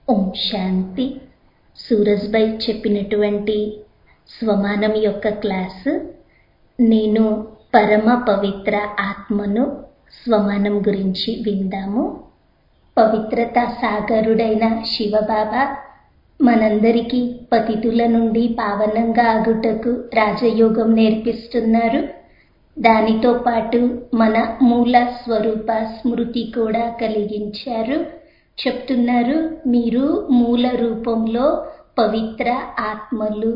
ఓం శాంతి సూరజ్భాయ్ చెప్పినటువంటి స్వమానం యొక్క క్లాసు నేను పరమ పవిత్ర ఆత్మను స్వమానం గురించి విందాము పవిత్రత సాగరుడైన శివబాబా మనందరికీ పతితుల నుండి పావనంగా అగుటకు రాజయోగం నేర్పిస్తున్నారు దానితో పాటు మన మూల స్వరూప స్మృతి కూడా కలిగించారు చెప్తున్నారు మీరు మూల రూపంలో పవిత్ర ఆత్మలు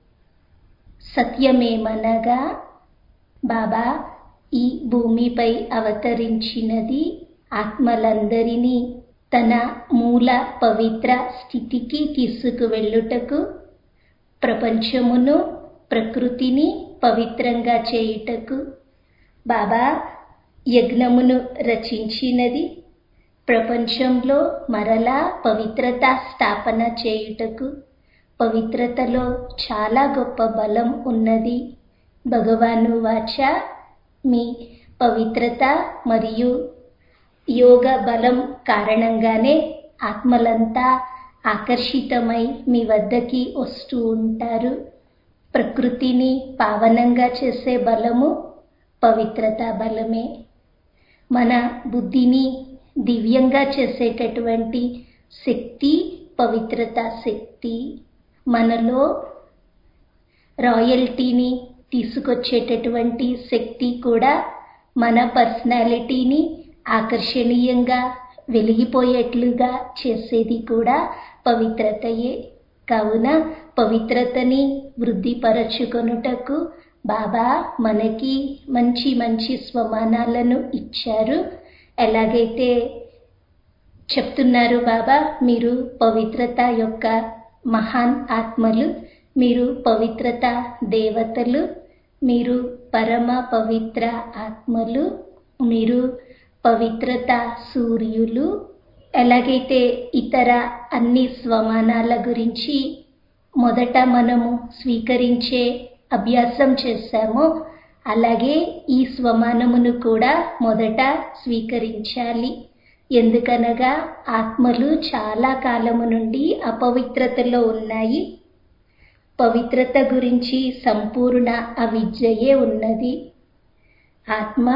సత్యమేమనగా బాబా ఈ భూమిపై అవతరించినది ఆత్మలందరినీ తన మూల పవిత్ర స్థితికి తీసుకువెళ్ళుటకు ప్రపంచమును ప్రకృతిని పవిత్రంగా చేయుటకు బాబా యజ్ఞమును రచించినది ప్రపంచంలో మరలా పవిత్రత స్థాపన చేయుటకు పవిత్రతలో చాలా గొప్ప బలం ఉన్నది భగవాను వాచ మీ పవిత్రత మరియు యోగ బలం కారణంగానే ఆత్మలంతా ఆకర్షితమై మీ వద్దకి వస్తూ ఉంటారు ప్రకృతిని పావనంగా చేసే బలము పవిత్రత బలమే మన బుద్ధిని దివ్యంగా చేసేటటువంటి శక్తి పవిత్రత శక్తి మనలో రాయల్టీని తీసుకొచ్చేటటువంటి శక్తి కూడా మన పర్సనాలిటీని ఆకర్షణీయంగా వెలిగిపోయేట్లుగా చేసేది కూడా పవిత్రతయే కావున పవిత్రతని వృద్ధిపరచుకొనుటకు బాబా మనకి మంచి మంచి స్వమానాలను ఇచ్చారు ఎలాగైతే చెప్తున్నారు బాబా మీరు పవిత్రత యొక్క మహాన్ ఆత్మలు మీరు పవిత్రత దేవతలు మీరు పరమ పవిత్ర ఆత్మలు మీరు పవిత్రత సూర్యులు ఎలాగైతే ఇతర అన్ని స్వమానాల గురించి మొదట మనము స్వీకరించే అభ్యాసం చేశామో అలాగే ఈ స్వమానమును కూడా మొదట స్వీకరించాలి ఎందుకనగా ఆత్మలు చాలా కాలము నుండి అపవిత్రతలో ఉన్నాయి పవిత్రత గురించి సంపూర్ణ అవిద్యయే ఉన్నది ఆత్మ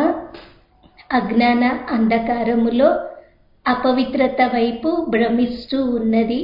అజ్ఞాన అంధకారములో అపవిత్రత వైపు భ్రమిస్తూ ఉన్నది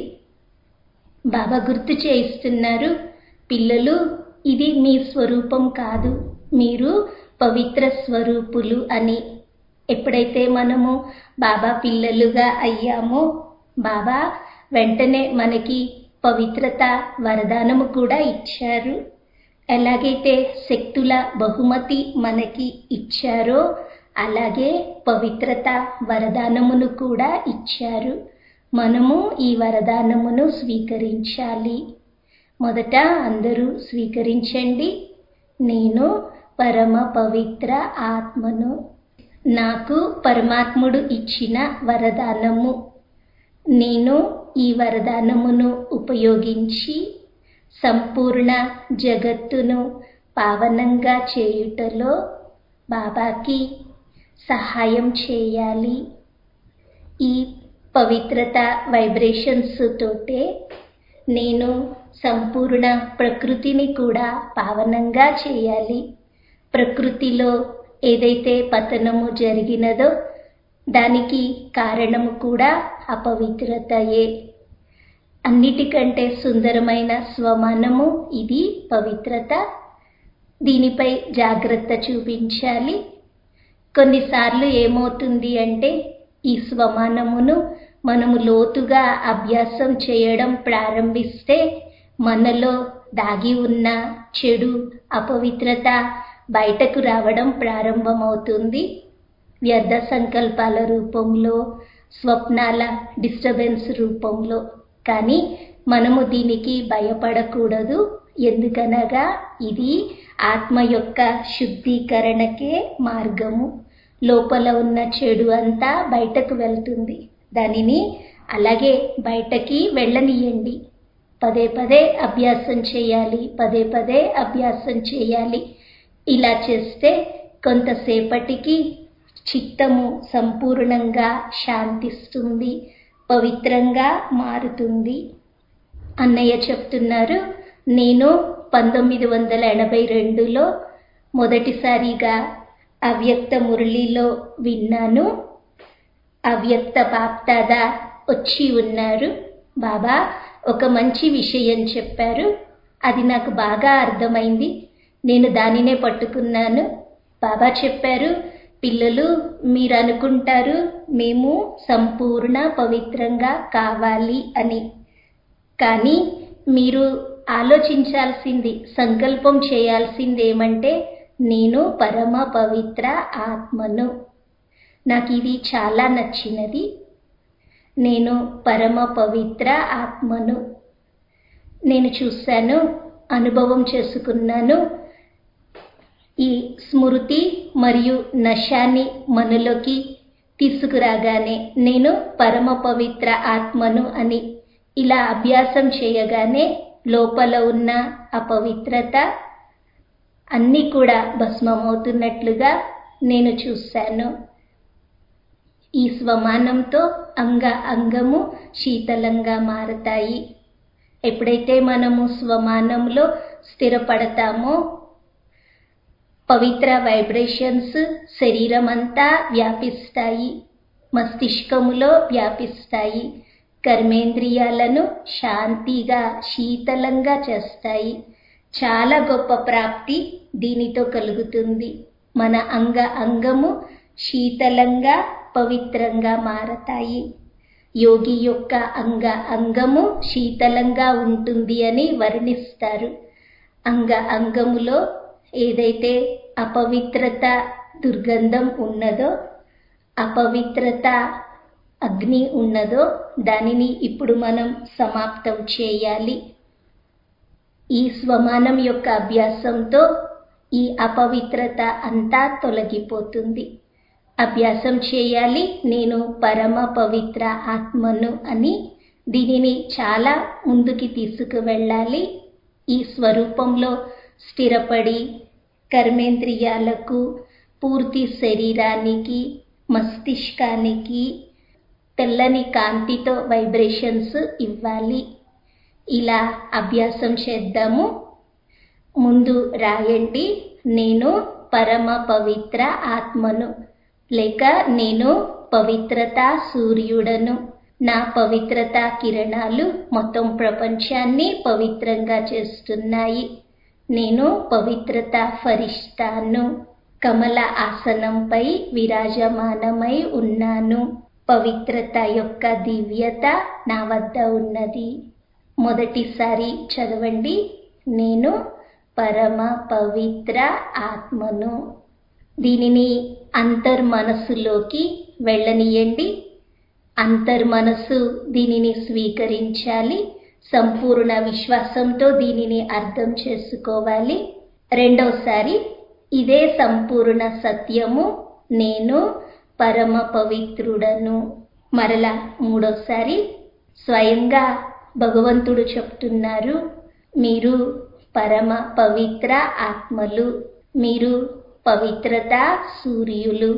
బాబా గుర్తు చేయిస్తున్నారు పిల్లలు ఇది మీ స్వరూపం కాదు మీరు పవిత్ర స్వరూపులు అని ఎప్పుడైతే మనము బాబా పిల్లలుగా అయ్యామో బాబా వెంటనే మనకి పవిత్రత వరదానము కూడా ఇచ్చారు ఎలాగైతే శక్తుల బహుమతి మనకి ఇచ్చారో అలాగే పవిత్రత వరదానమును కూడా ఇచ్చారు మనము ఈ వరదానమును స్వీకరించాలి మొదట అందరూ స్వీకరించండి నేను పరమ పవిత్ర ఆత్మను నాకు పరమాత్ముడు ఇచ్చిన వరదానము నేను ఈ వరదానమును ఉపయోగించి సంపూర్ణ జగత్తును పావనంగా చేయుటలో బాబాకి సహాయం చేయాలి ఈ పవిత్రత వైబ్రేషన్స్ తోటే నేను సంపూర్ణ ప్రకృతిని కూడా పావనంగా చేయాలి ప్రకృతిలో ఏదైతే పతనము జరిగినదో దానికి కారణము కూడా అపవిత్రతయే అన్నిటికంటే సుందరమైన స్వమానము ఇది పవిత్రత దీనిపై జాగ్రత్త చూపించాలి కొన్నిసార్లు ఏమవుతుంది అంటే ఈ స్వమానమును మనము లోతుగా అభ్యాసం చేయడం ప్రారంభిస్తే మనలో దాగి ఉన్న చెడు అపవిత్రత బయటకు రావడం ప్రారంభమవుతుంది వ్యర్థ సంకల్పాల రూపంలో స్వప్నాల డిస్టర్బెన్స్ రూపంలో కానీ మనము దీనికి భయపడకూడదు ఎందుకనగా ఇది ఆత్మ యొక్క శుద్ధీకరణకే మార్గము లోపల ఉన్న చెడు అంతా బయటకు వెళ్తుంది దానిని అలాగే బయటకి వెళ్ళనీయండి పదే పదే అభ్యాసం చేయాలి పదే పదే అభ్యాసం చేయాలి ఇలా చేస్తే కొంతసేపటికి చిత్తము సంపూర్ణంగా శాంతిస్తుంది పవిత్రంగా మారుతుంది అన్నయ్య చెప్తున్నారు నేను పంతొమ్మిది వందల ఎనభై రెండులో మొదటిసారిగా అవ్యక్త మురళిలో విన్నాను అవ్యక్త బాప్దాద వచ్చి ఉన్నారు బాబా ఒక మంచి విషయం చెప్పారు అది నాకు బాగా అర్థమైంది నేను దానినే పట్టుకున్నాను బాబా చెప్పారు పిల్లలు మీరు అనుకుంటారు మేము సంపూర్ణ పవిత్రంగా కావాలి అని కానీ మీరు ఆలోచించాల్సింది సంకల్పం చేయాల్సింది ఏమంటే నేను పరమ పవిత్ర ఆత్మను నాకు ఇది చాలా నచ్చినది నేను పరమ పవిత్ర ఆత్మను నేను చూశాను అనుభవం చేసుకున్నాను ఈ స్మృతి మరియు నశాన్ని మనలోకి తీసుకురాగానే నేను పరమ పవిత్ర ఆత్మను అని ఇలా అభ్యాసం చేయగానే లోపల ఉన్న అపవిత్రత అన్నీ కూడా భస్మమవుతున్నట్లుగా నేను చూశాను ఈ స్వమానంతో అంగ అంగము శీతలంగా మారతాయి ఎప్పుడైతే మనము స్వమానంలో స్థిరపడతామో పవిత్ర వైబ్రేషన్స్ శరీరం అంతా వ్యాపిస్తాయి మస్తిష్కములో వ్యాపిస్తాయి కర్మేంద్రియాలను శాంతిగా శీతలంగా చేస్తాయి చాలా గొప్ప ప్రాప్తి దీనితో కలుగుతుంది మన అంగ అంగము శీతలంగా పవిత్రంగా మారతాయి యోగి యొక్క అంగ అంగము శీతలంగా ఉంటుంది అని వర్ణిస్తారు అంగ అంగములో ఏదైతే అపవిత్రత దుర్గంధం ఉన్నదో అపవిత్రత అగ్ని ఉన్నదో దానిని ఇప్పుడు మనం సమాప్తం చేయాలి ఈ స్వమానం యొక్క అభ్యాసంతో ఈ అపవిత్రత అంతా తొలగిపోతుంది అభ్యాసం చేయాలి నేను పరమ పవిత్ర ఆత్మను అని దీనిని చాలా ముందుకి తీసుకువెళ్ళాలి ఈ స్వరూపంలో స్థిరపడి కర్మేంద్రియాలకు పూర్తి శరీరానికి మస్తిష్కానికి తెల్లని కాంతితో వైబ్రేషన్స్ ఇవ్వాలి ఇలా అభ్యాసం చేద్దాము ముందు రాయండి నేను పరమ పవిత్ర ఆత్మను లేక నేను పవిత్రత సూర్యుడను నా పవిత్రత కిరణాలు మొత్తం ప్రపంచాన్ని పవిత్రంగా చేస్తున్నాయి నేను పవిత్రత ఫరిష్టాను కమల ఆసనంపై విరాజమానమై ఉన్నాను పవిత్రత యొక్క దివ్యత నా వద్ద ఉన్నది మొదటిసారి చదవండి నేను పరమ పవిత్ర ఆత్మను దీనిని అంతర్మనస్సులోకి వెళ్ళనీయండి అంతర్మనస్సు దీనిని స్వీకరించాలి సంపూర్ణ విశ్వాసంతో దీనిని అర్థం చేసుకోవాలి రెండోసారి ఇదే సంపూర్ణ సత్యము నేను పరమ పవిత్రుడను మరలా మూడోసారి స్వయంగా భగవంతుడు చెప్తున్నారు మీరు పరమ పవిత్ర ఆత్మలు మీరు పవిత్రత సూర్యులు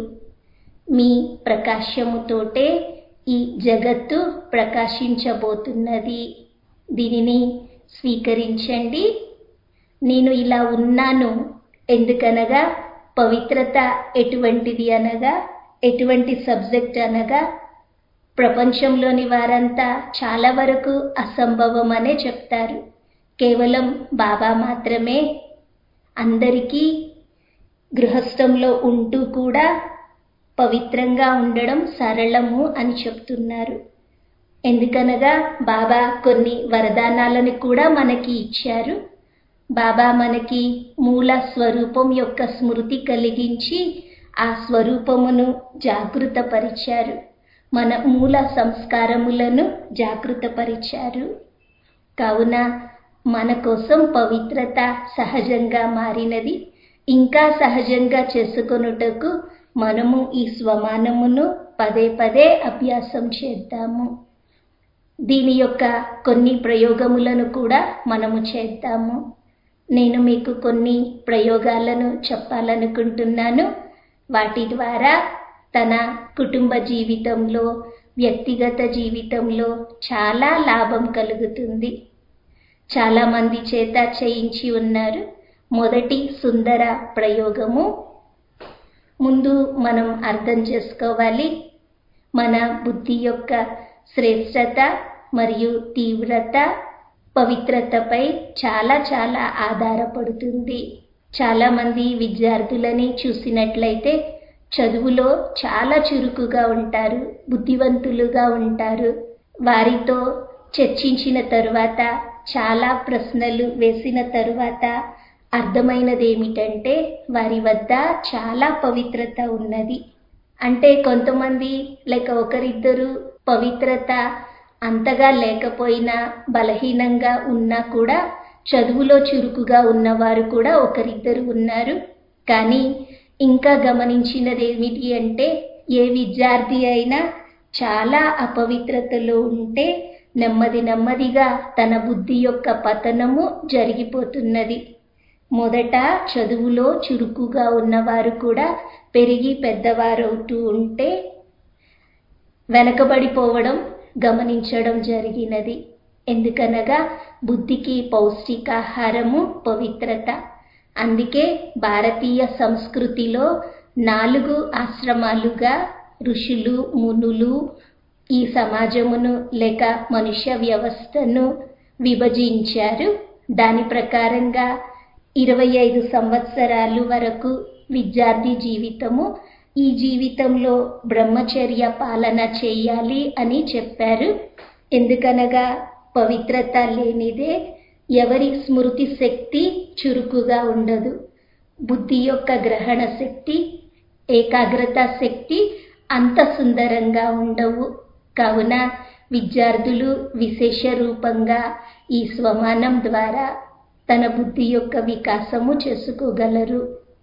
మీ ప్రకాశముతోటే ఈ జగత్తు ప్రకాశించబోతున్నది దీనిని స్వీకరించండి నేను ఇలా ఉన్నాను ఎందుకనగా పవిత్రత ఎటువంటిది అనగా ఎటువంటి సబ్జెక్ట్ అనగా ప్రపంచంలోని వారంతా చాలా వరకు అసంభవం అనే చెప్తారు కేవలం బాబా మాత్రమే అందరికీ గృహస్థంలో ఉంటూ కూడా పవిత్రంగా ఉండడం సరళము అని చెప్తున్నారు ఎందుకనగా బాబా కొన్ని వరదానాలను కూడా మనకి ఇచ్చారు బాబా మనకి మూల స్వరూపం యొక్క స్మృతి కలిగించి ఆ స్వరూపమును జాగృతపరిచారు మన మూల సంస్కారములను జాగృతపరిచారు కావున మన కోసం పవిత్రత సహజంగా మారినది ఇంకా సహజంగా చేసుకొనుటకు మనము ఈ స్వమానమును పదే పదే అభ్యాసం చేద్దాము దీని యొక్క కొన్ని ప్రయోగములను కూడా మనము చేద్దాము నేను మీకు కొన్ని ప్రయోగాలను చెప్పాలనుకుంటున్నాను వాటి ద్వారా తన కుటుంబ జీవితంలో వ్యక్తిగత జీవితంలో చాలా లాభం కలుగుతుంది చాలా మంది చేత చేయించి ఉన్నారు మొదటి సుందర ప్రయోగము ముందు మనం అర్థం చేసుకోవాలి మన బుద్ధి యొక్క శ్రేష్టత మరియు తీవ్రత పవిత్రతపై చాలా చాలా ఆధారపడుతుంది చాలామంది విద్యార్థులని చూసినట్లయితే చదువులో చాలా చురుకుగా ఉంటారు బుద్ధివంతులుగా ఉంటారు వారితో చర్చించిన తరువాత చాలా ప్రశ్నలు వేసిన తరువాత అర్థమైనది ఏమిటంటే వారి వద్ద చాలా పవిత్రత ఉన్నది అంటే కొంతమంది లేక ఒకరిద్దరు పవిత్రత అంతగా లేకపోయినా బలహీనంగా ఉన్నా కూడా చదువులో చురుకుగా ఉన్నవారు కూడా ఒకరిద్దరు ఉన్నారు కానీ ఇంకా గమనించినది ఏమిటి అంటే ఏ విద్యార్థి అయినా చాలా అపవిత్రతలో ఉంటే నెమ్మది నెమ్మదిగా తన బుద్ధి యొక్క పతనము జరిగిపోతున్నది మొదట చదువులో చురుకుగా ఉన్నవారు కూడా పెరిగి పెద్దవారవుతూ ఉంటే వెనకబడిపోవడం గమనించడం జరిగినది ఎందుకనగా బుద్ధికి పౌష్టికాహారము పవిత్రత అందుకే భారతీయ సంస్కృతిలో నాలుగు ఆశ్రమాలుగా ఋషులు మునులు ఈ సమాజమును లేక మనుష్య వ్యవస్థను విభజించారు దాని ప్రకారంగా ఇరవై ఐదు సంవత్సరాలు వరకు విద్యార్థి జీవితము ఈ జీవితంలో బ్రహ్మచర్య పాలన చేయాలి అని చెప్పారు ఎందుకనగా పవిత్రత లేనిదే ఎవరి స్మృతి శక్తి చురుకుగా ఉండదు బుద్ధి యొక్క గ్రహణ శక్తి ఏకాగ్రత శక్తి అంత సుందరంగా ఉండవు కావున విద్యార్థులు విశేష రూపంగా ఈ స్వమానం ద్వారా తన బుద్ధి యొక్క వికాసము చేసుకోగలరు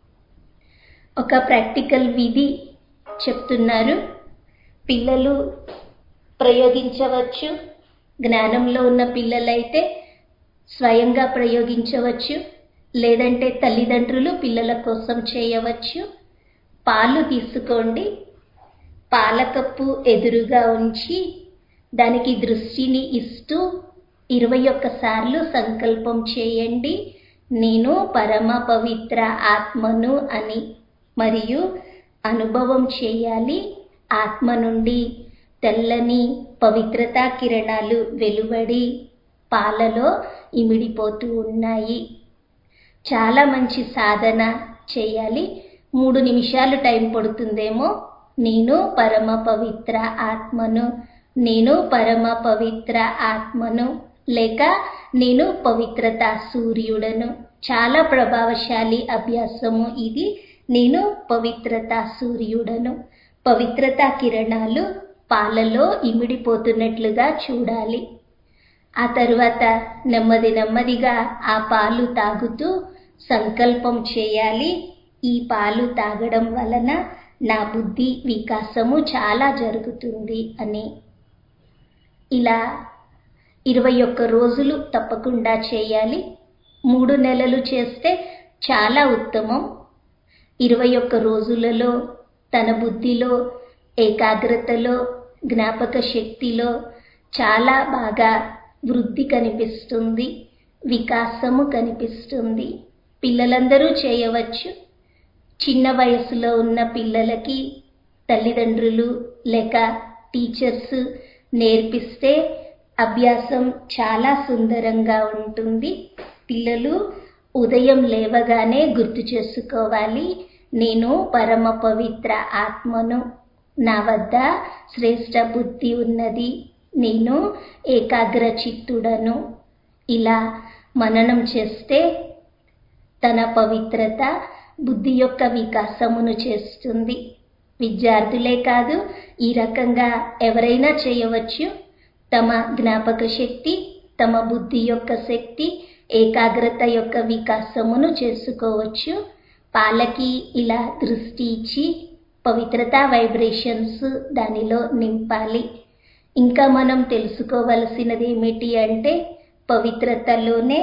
ఒక ప్రాక్టికల్ విధి చెప్తున్నారు పిల్లలు ప్రయోగించవచ్చు జ్ఞానంలో ఉన్న పిల్లలైతే స్వయంగా ప్రయోగించవచ్చు లేదంటే తల్లిదండ్రులు పిల్లల కోసం చేయవచ్చు పాలు తీసుకోండి పాలకప్పు ఎదురుగా ఉంచి దానికి దృష్టిని ఇస్తూ ఇరవై ఒక్కసార్లు సంకల్పం చేయండి నేను పరమ పవిత్ర ఆత్మను అని మరియు అనుభవం చేయాలి ఆత్మ నుండి తెల్లని పవిత్రతా కిరణాలు వెలువడి పాలలో ఇమిడిపోతూ ఉన్నాయి చాలా మంచి సాధన చేయాలి మూడు నిమిషాలు టైం పడుతుందేమో నేను పరమ పవిత్ర ఆత్మను నేను పరమ పవిత్ర ఆత్మను లేక నేను పవిత్రత సూర్యుడను చాలా ప్రభావశాలి అభ్యాసము ఇది నేను పవిత్రత సూర్యుడను పవిత్రత కిరణాలు పాలలో ఇమిడిపోతున్నట్లుగా చూడాలి ఆ తరువాత నెమ్మది నెమ్మదిగా ఆ పాలు తాగుతూ సంకల్పం చేయాలి ఈ పాలు తాగడం వలన నా బుద్ధి వికాసము చాలా జరుగుతుంది అని ఇలా ఇరవై ఒక్క రోజులు తప్పకుండా చేయాలి మూడు నెలలు చేస్తే చాలా ఉత్తమం ఇరవై ఒక్క రోజులలో తన బుద్ధిలో ఏకాగ్రతలో జ్ఞాపక శక్తిలో చాలా బాగా వృద్ధి కనిపిస్తుంది వికాసము కనిపిస్తుంది పిల్లలందరూ చేయవచ్చు చిన్న వయసులో ఉన్న పిల్లలకి తల్లిదండ్రులు లేక టీచర్స్ నేర్పిస్తే అభ్యాసం చాలా సుందరంగా ఉంటుంది పిల్లలు ఉదయం లేవగానే గుర్తు చేసుకోవాలి నేను పరమ పవిత్ర ఆత్మను నా వద్ద శ్రేష్ట బుద్ధి ఉన్నది నేను ఏకాగ్ర చిత్తుడను ఇలా మననం చేస్తే తన పవిత్రత బుద్ధి యొక్క వికాసమును చేస్తుంది విద్యార్థులే కాదు ఈ రకంగా ఎవరైనా చేయవచ్చు తమ జ్ఞాపక శక్తి తమ బుద్ధి యొక్క శక్తి ఏకాగ్రత యొక్క వికాసమును చేసుకోవచ్చు పాలకి ఇలా దృష్టి ఇచ్చి పవిత్రత వైబ్రేషన్స్ దానిలో నింపాలి ఇంకా మనం తెలుసుకోవలసినది ఏమిటి అంటే పవిత్రతలోనే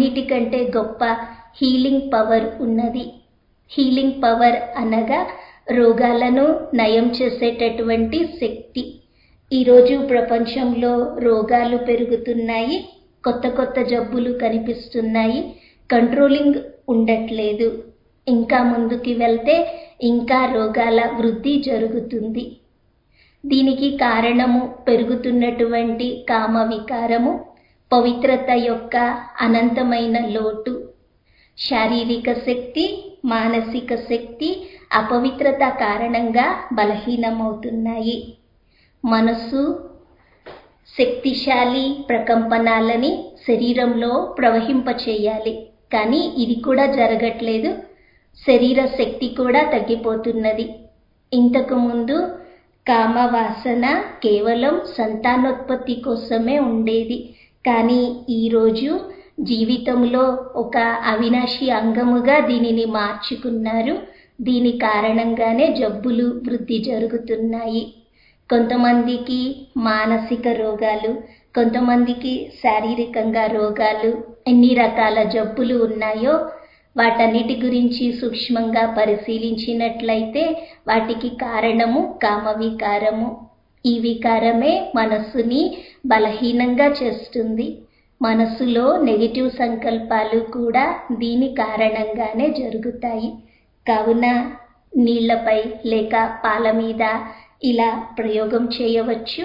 అన్నిటికంటే గొప్ప హీలింగ్ పవర్ ఉన్నది హీలింగ్ పవర్ అనగా రోగాలను నయం చేసేటటువంటి శక్తి ఈరోజు ప్రపంచంలో రోగాలు పెరుగుతున్నాయి కొత్త కొత్త జబ్బులు కనిపిస్తున్నాయి కంట్రోలింగ్ ఉండట్లేదు ఇంకా ముందుకి వెళ్తే ఇంకా రోగాల వృద్ధి జరుగుతుంది దీనికి కారణము పెరుగుతున్నటువంటి కామ వికారము పవిత్రత యొక్క అనంతమైన లోటు శారీరక శక్తి మానసిక శక్తి అపవిత్రత కారణంగా బలహీనమవుతున్నాయి మనసు శక్తిశాలి ప్రకంపనాలని శరీరంలో ప్రవహింపచేయాలి కానీ ఇది కూడా జరగట్లేదు శరీర శక్తి కూడా తగ్గిపోతున్నది ఇంతకు ముందు కామవాసన కేవలం సంతానోత్పత్తి కోసమే ఉండేది కానీ ఈరోజు జీవితంలో ఒక అవినాశి అంగముగా దీనిని మార్చుకున్నారు దీని కారణంగానే జబ్బులు వృద్ధి జరుగుతున్నాయి కొంతమందికి మానసిక రోగాలు కొంతమందికి శారీరకంగా రోగాలు ఎన్ని రకాల జబ్బులు ఉన్నాయో వాటన్నిటి గురించి సూక్ష్మంగా పరిశీలించినట్లయితే వాటికి కారణము కామ వికారము ఈ వికారమే మనస్సుని బలహీనంగా చేస్తుంది మనస్సులో నెగిటివ్ సంకల్పాలు కూడా దీని కారణంగానే జరుగుతాయి కావున నీళ్లపై లేక పాల మీద ఇలా ప్రయోగం చేయవచ్చు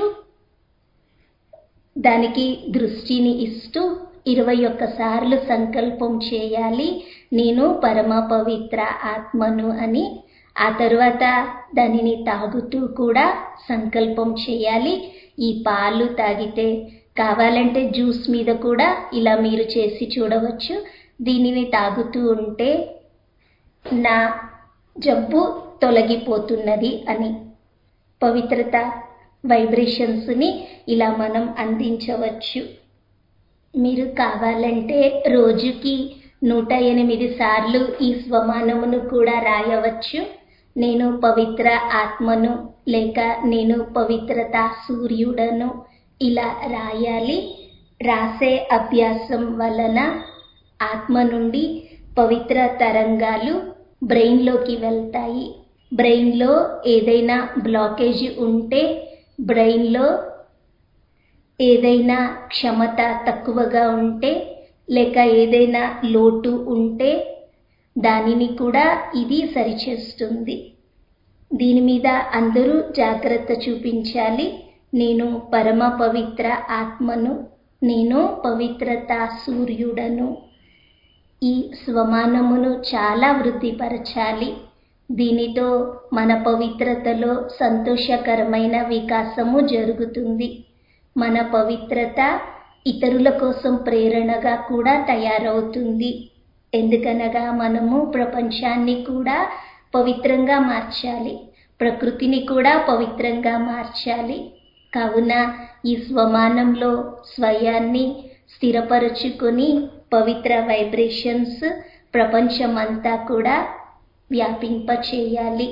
దానికి దృష్టిని ఇస్తూ ఇరవై ఒక్కసార్లు సంకల్పం చేయాలి నేను పరమ పవిత్ర ఆత్మను అని ఆ తరువాత దానిని తాగుతూ కూడా సంకల్పం చేయాలి ఈ పాలు తాగితే కావాలంటే జ్యూస్ మీద కూడా ఇలా మీరు చేసి చూడవచ్చు దీనిని తాగుతూ ఉంటే నా జబ్బు తొలగిపోతున్నది అని పవిత్రత వైబ్రేషన్స్ని ఇలా మనం అందించవచ్చు మీరు కావాలంటే రోజుకి నూట ఎనిమిది సార్లు ఈ స్వమానమును కూడా రాయవచ్చు నేను పవిత్ర ఆత్మను లేక నేను పవిత్రత సూర్యుడను ఇలా రాయాలి రాసే అభ్యాసం వలన ఆత్మ నుండి పవిత్ర తరంగాలు బ్రెయిన్లోకి వెళ్తాయి బ్రెయిన్లో ఏదైనా బ్లాకేజ్ ఉంటే బ్రెయిన్లో ఏదైనా క్షమత తక్కువగా ఉంటే లేక ఏదైనా లోటు ఉంటే దానిని కూడా ఇది సరిచేస్తుంది దీని మీద అందరూ జాగ్రత్త చూపించాలి నేను పరమ పవిత్ర ఆత్మను నేను పవిత్రత సూర్యుడను ఈ స్వమానమును చాలా వృద్ధిపరచాలి దీనితో మన పవిత్రతలో సంతోషకరమైన వికాసము జరుగుతుంది మన పవిత్రత ఇతరుల కోసం ప్రేరణగా కూడా తయారవుతుంది ఎందుకనగా మనము ప్రపంచాన్ని కూడా పవిత్రంగా మార్చాలి ప్రకృతిని కూడా పవిత్రంగా మార్చాలి కావున ఈ స్వమానంలో స్వయాన్ని స్థిరపరుచుకొని పవిత్ర వైబ్రేషన్స్ ప్రపంచమంతా కూడా వ్యాపింప చేయాలి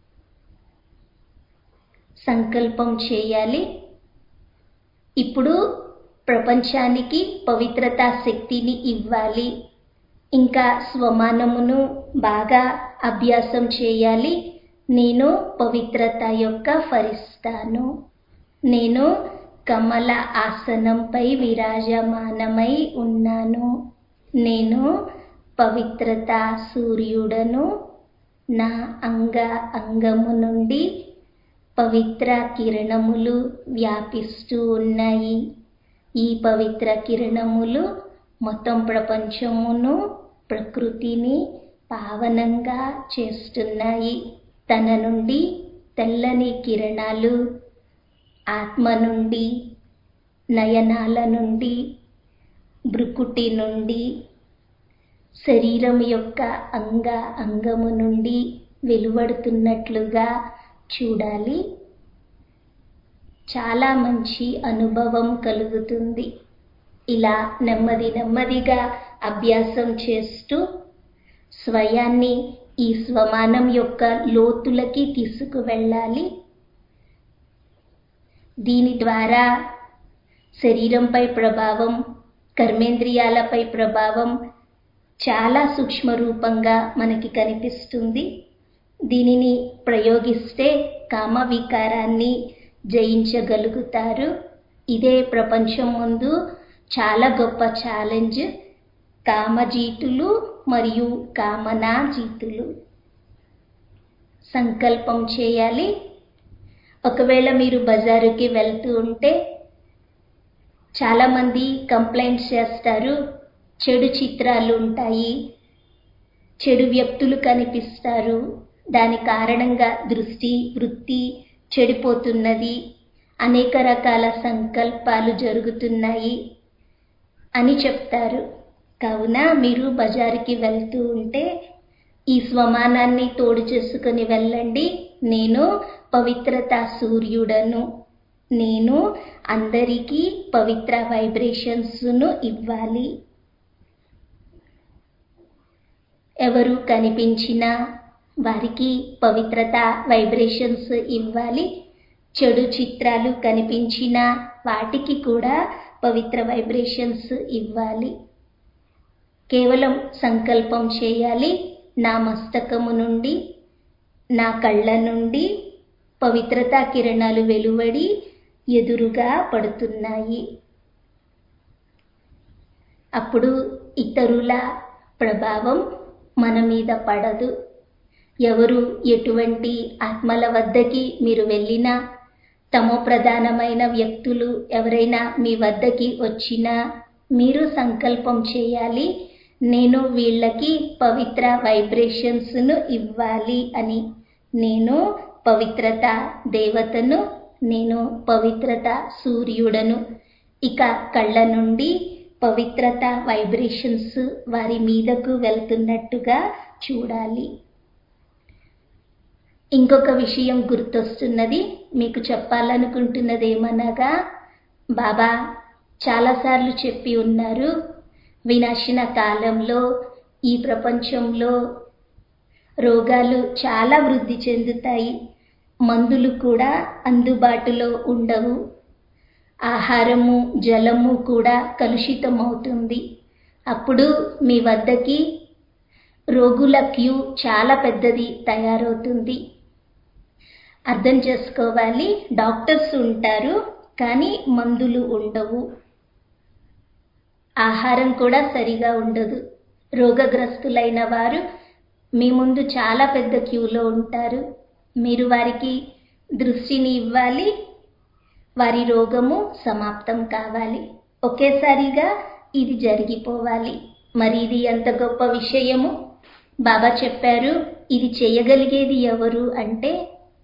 సంకల్పం చేయాలి ఇప్పుడు ప్రపంచానికి పవిత్రతా శక్తిని ఇవ్వాలి ఇంకా స్వమానమును బాగా అభ్యాసం చేయాలి నేను పవిత్రత యొక్క ఫరిస్తాను నేను కమల ఆసనంపై విరాజమానమై ఉన్నాను నేను పవిత్రత సూర్యుడను నా అంగ అంగము నుండి పవిత్ర కిరణములు వ్యాపిస్తూ ఉన్నాయి ఈ పవిత్ర కిరణములు మొత్తం ప్రపంచమును ప్రకృతిని పావనంగా చేస్తున్నాయి తన నుండి తెల్లని కిరణాలు ఆత్మ నుండి నయనాల నుండి భృకుటి నుండి శరీరం యొక్క అంగ అంగము నుండి వెలువడుతున్నట్లుగా చూడాలి చాలా మంచి అనుభవం కలుగుతుంది ఇలా నెమ్మది నెమ్మదిగా అభ్యాసం చేస్తూ స్వయాన్ని ఈ స్వమానం యొక్క లోతులకి తీసుకువెళ్ళాలి దీని ద్వారా శరీరంపై ప్రభావం కర్మేంద్రియాలపై ప్రభావం చాలా సూక్ష్మ రూపంగా మనకి కనిపిస్తుంది దీనిని ప్రయోగిస్తే కామ వికారాన్ని జయించగలుగుతారు ఇదే ప్రపంచం ముందు చాలా గొప్ప ఛాలెంజ్ కామజీతులు మరియు కామనా జీతులు సంకల్పం చేయాలి ఒకవేళ మీరు బజారుకి వెళ్తూ ఉంటే చాలామంది కంప్లైంట్స్ చేస్తారు చెడు చిత్రాలు ఉంటాయి చెడు వ్యక్తులు కనిపిస్తారు దాని కారణంగా దృష్టి వృత్తి చెడిపోతున్నది అనేక రకాల సంకల్పాలు జరుగుతున్నాయి అని చెప్తారు కావున మీరు బజారుకి వెళ్తూ ఉంటే ఈ స్వమానాన్ని తోడు చేసుకుని వెళ్ళండి నేను పవిత్రత సూర్యుడను నేను అందరికీ పవిత్ర వైబ్రేషన్స్ను ఇవ్వాలి ఎవరు కనిపించినా వారికి పవిత్రత వైబ్రేషన్స్ ఇవ్వాలి చెడు చిత్రాలు కనిపించినా వాటికి కూడా పవిత్ర వైబ్రేషన్స్ ఇవ్వాలి కేవలం సంకల్పం చేయాలి నా మస్తకము నుండి నా కళ్ళ నుండి పవిత్రతా కిరణాలు వెలువడి ఎదురుగా పడుతున్నాయి అప్పుడు ఇతరుల ప్రభావం మన మీద పడదు ఎవరు ఎటువంటి ఆత్మల వద్దకి మీరు వెళ్ళినా తమో ప్రధానమైన వ్యక్తులు ఎవరైనా మీ వద్దకి వచ్చినా మీరు సంకల్పం చేయాలి నేను వీళ్ళకి పవిత్ర వైబ్రేషన్స్ను ఇవ్వాలి అని నేను పవిత్రత దేవతను నేను పవిత్రత సూర్యుడను ఇక కళ్ళ నుండి పవిత్రత వైబ్రేషన్స్ వారి మీదకు వెళ్తున్నట్టుగా చూడాలి ఇంకొక విషయం గుర్తొస్తున్నది మీకు చెప్పాలనుకుంటున్నది ఏమనగా బాబా చాలాసార్లు చెప్పి ఉన్నారు వినాశన కాలంలో ఈ ప్రపంచంలో రోగాలు చాలా వృద్ధి చెందుతాయి మందులు కూడా అందుబాటులో ఉండవు ఆహారము జలము కూడా కలుషితమవుతుంది అప్పుడు మీ వద్దకి రోగుల క్యూ చాలా పెద్దది తయారవుతుంది అర్థం చేసుకోవాలి డాక్టర్స్ ఉంటారు కానీ మందులు ఉండవు ఆహారం కూడా సరిగా ఉండదు రోగగ్రస్తులైన వారు మీ ముందు చాలా పెద్ద క్యూలో ఉంటారు మీరు వారికి దృష్టిని ఇవ్వాలి వారి రోగము సమాప్తం కావాలి ఒకేసారిగా ఇది జరిగిపోవాలి మరి ఇది ఎంత గొప్ప విషయము బాబా చెప్పారు ఇది చేయగలిగేది ఎవరు అంటే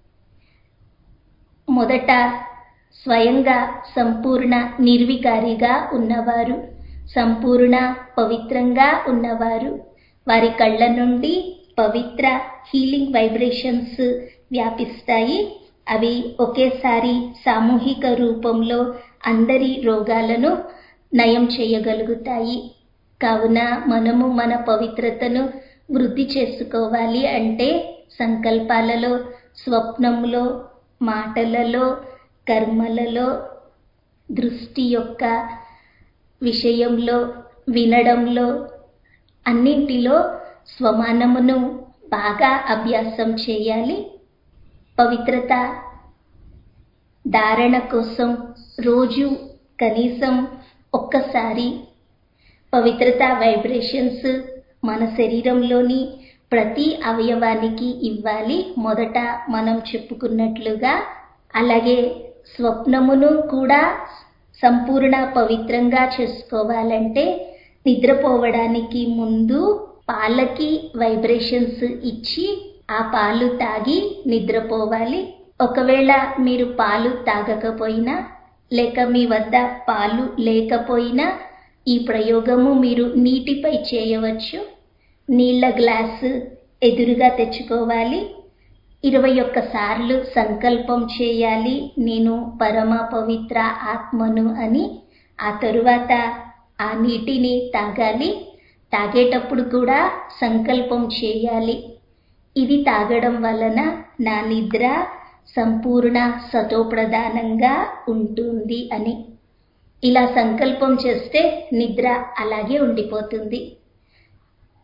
మొదట స్వయంగా సంపూర్ణ నిర్వికారిగా ఉన్నవారు సంపూర్ణ పవిత్రంగా ఉన్నవారు వారి కళ్ళ నుండి పవిత్ర హీలింగ్ వైబ్రేషన్స్ వ్యాపిస్తాయి అవి ఒకేసారి సామూహిక రూపంలో అందరి రోగాలను నయం చేయగలుగుతాయి కావున మనము మన పవిత్రతను వృద్ధి చేసుకోవాలి అంటే సంకల్పాలలో స్వప్నంలో మాటలలో కర్మలలో దృష్టి యొక్క విషయంలో వినడంలో అన్నింటిలో స్వమానమును బాగా అభ్యాసం చేయాలి పవిత్రత ధారణ కోసం రోజు కనీసం ఒక్కసారి పవిత్రత వైబ్రేషన్స్ మన శరీరంలోని ప్రతి అవయవానికి ఇవ్వాలి మొదట మనం చెప్పుకున్నట్లుగా అలాగే స్వప్నమును కూడా సంపూర్ణ పవిత్రంగా చేసుకోవాలంటే నిద్రపోవడానికి ముందు పాలకి వైబ్రేషన్స్ ఇచ్చి ఆ పాలు తాగి నిద్రపోవాలి ఒకవేళ మీరు పాలు తాగకపోయినా లేక మీ వద్ద పాలు లేకపోయినా ఈ ప్రయోగము మీరు నీటిపై చేయవచ్చు నీళ్ల గ్లాసు ఎదురుగా తెచ్చుకోవాలి ఇరవై ఒక్క సార్లు సంకల్పం చేయాలి నేను పరమ పవిత్ర ఆత్మను అని ఆ తరువాత ఆ నీటిని తాగాలి తాగేటప్పుడు కూడా సంకల్పం చేయాలి ఇది తాగడం వలన నా నిద్ర సంపూర్ణ సతోప్రధానంగా ఉంటుంది అని ఇలా సంకల్పం చేస్తే నిద్ర అలాగే ఉండిపోతుంది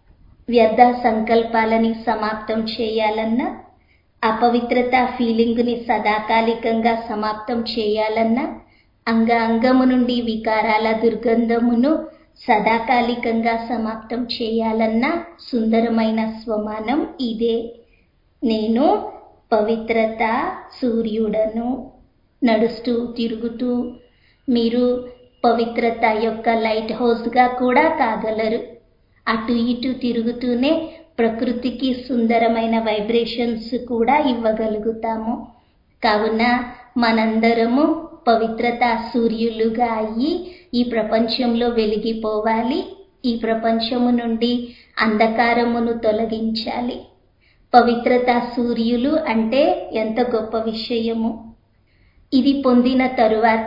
వ్యర్థ సంకల్పాలని సమాప్తం చేయాలన్నా అపవిత్రత ఫీలింగ్ని సదాకాలికంగా సమాప్తం చేయాలన్నా అంగ అంగము నుండి వికారాల దుర్గంధమును సదాకాలికంగా సమాప్తం చేయాలన్నా సుందరమైన స్వమానం ఇదే నేను పవిత్రత సూర్యుడను నడుస్తూ తిరుగుతూ మీరు పవిత్రత యొక్క లైట్ హౌస్గా కూడా కాగలరు అటు ఇటు తిరుగుతూనే ప్రకృతికి సుందరమైన వైబ్రేషన్స్ కూడా ఇవ్వగలుగుతాము కావున మనందరము పవిత్రత సూర్యులుగా అయ్యి ఈ ప్రపంచంలో వెలిగిపోవాలి ఈ ప్రపంచము నుండి అంధకారమును తొలగించాలి పవిత్రత సూర్యులు అంటే ఎంత గొప్ప విషయము ఇది పొందిన తరువాత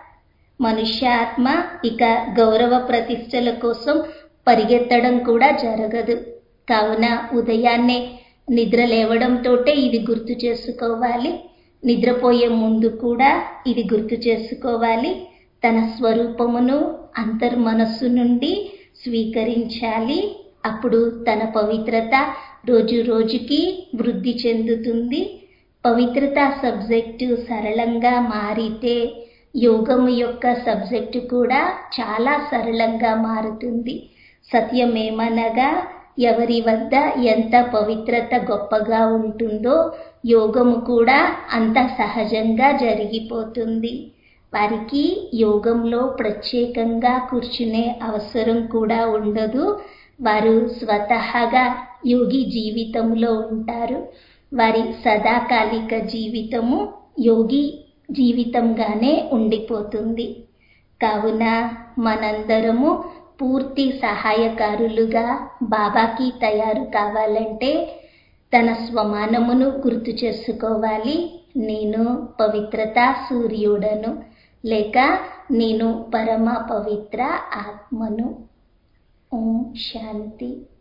మనుష్యాత్మ ఇక గౌరవ ప్రతిష్టల కోసం పరిగెత్తడం కూడా జరగదు కావున ఉదయాన్నే నిద్ర లేవడంతోటే ఇది గుర్తు చేసుకోవాలి నిద్రపోయే ముందు కూడా ఇది గుర్తు చేసుకోవాలి తన స్వరూపమును అంతర్మనస్సు నుండి స్వీకరించాలి అప్పుడు తన పవిత్రత రోజు రోజుకి వృద్ధి చెందుతుంది పవిత్రత సబ్జెక్టు సరళంగా మారితే యోగము యొక్క సబ్జెక్టు కూడా చాలా సరళంగా మారుతుంది సత్యమేమనగా ఎవరి వద్ద ఎంత పవిత్రత గొప్పగా ఉంటుందో యోగము కూడా అంత సహజంగా జరిగిపోతుంది వారికి యోగంలో ప్రత్యేకంగా కూర్చునే అవసరం కూడా ఉండదు వారు స్వతహాగా యోగి జీవితంలో ఉంటారు వారి సదాకాలిక జీవితము యోగి జీవితంగానే ఉండిపోతుంది కావున మనందరము పూర్తి సహాయకారులుగా బాబాకి తయారు కావాలంటే తన స్వమానమును గుర్తు చేసుకోవాలి నేను పవిత్రత సూర్యుడను లేక నేను పరమ పవిత్ర ఆత్మను ఓం శాంతి